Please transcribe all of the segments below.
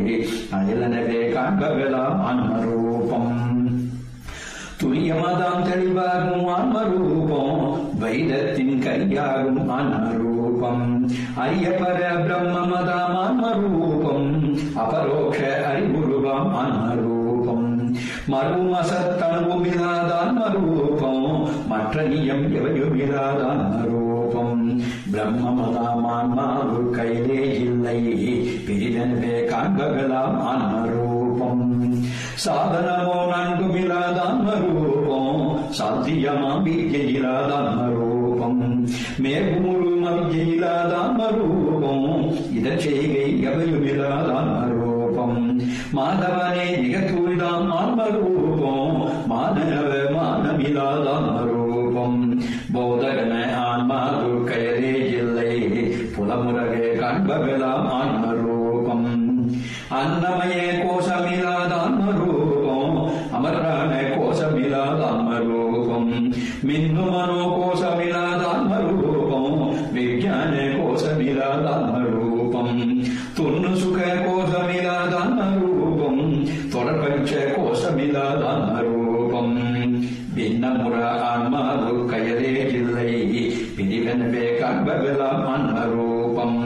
அயலனவே காண்பவெல்லாம் ஆன்மரூபம் துரியமதாம் தெளிவாகும் ஆன்மரூபம் வைதத்தின் கையாகும் ஆன்மரூபம் அரியபர பிரம்மமதாம் ஆன்மரூபம் அபரோக்ஷ அறிவுருவாம் ஆன்மரூபம் மறுவும் அசத்தனுவுமில்லாத ஆன்மரூபம் மற்ற நியம் எவையுமில்லாத ஆன்மரூபம் பிரம்மமதாம் ஆன்மாவு கையிலே இல்லை பிரிதனவே காண்பகலாம் ஆன்மரூபம் சாதனமோ நன்குமில்லாத ஆன்மரூபம் சாத்தியமா வீழ்ச்சியில்லாத ஆன்மரூபம் மேகுமுரு மவியில்லாத ஆன்மரூபம் இத செய்கை எவையுமில்லாத ஆன்மரூபம் மாதவனே நிகத்தூரிதாம் ஆன்மரூபம் மானவ மானமில்லாத ஆன்மரூபம் போதகன ஆன்மாவு கயரே இல்லை புலமுறவே காண்பவெல்லாம் ஆன்மரூபம் அன்னமய கோஷமில்லாத ஆன்மரூபம் அமரான கோஷமில்லாத ஆன்மரூபம் மின்னு மனோ கோஷமில்லாத ஆன்மரூபம் விஞ்ஞான கோஷமில்லாத ஆன்மரூபம் துண்ணு சுக கோஷமில்லாத ஆன்மரூபம் தொடர்பட்ச கோஷமில்லாத ஆன்மரூபம் பின்னமுற ஆன்மாவு கயரே இல்லை பிரிவெனவே காண்பவெல்லாம் ஆன்மரூபம்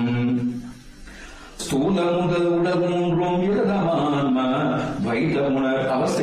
ஸ்தூல முதல் உடல் மூன்றும் இடமான்ம வைத்தமுணர் அவஸ்தை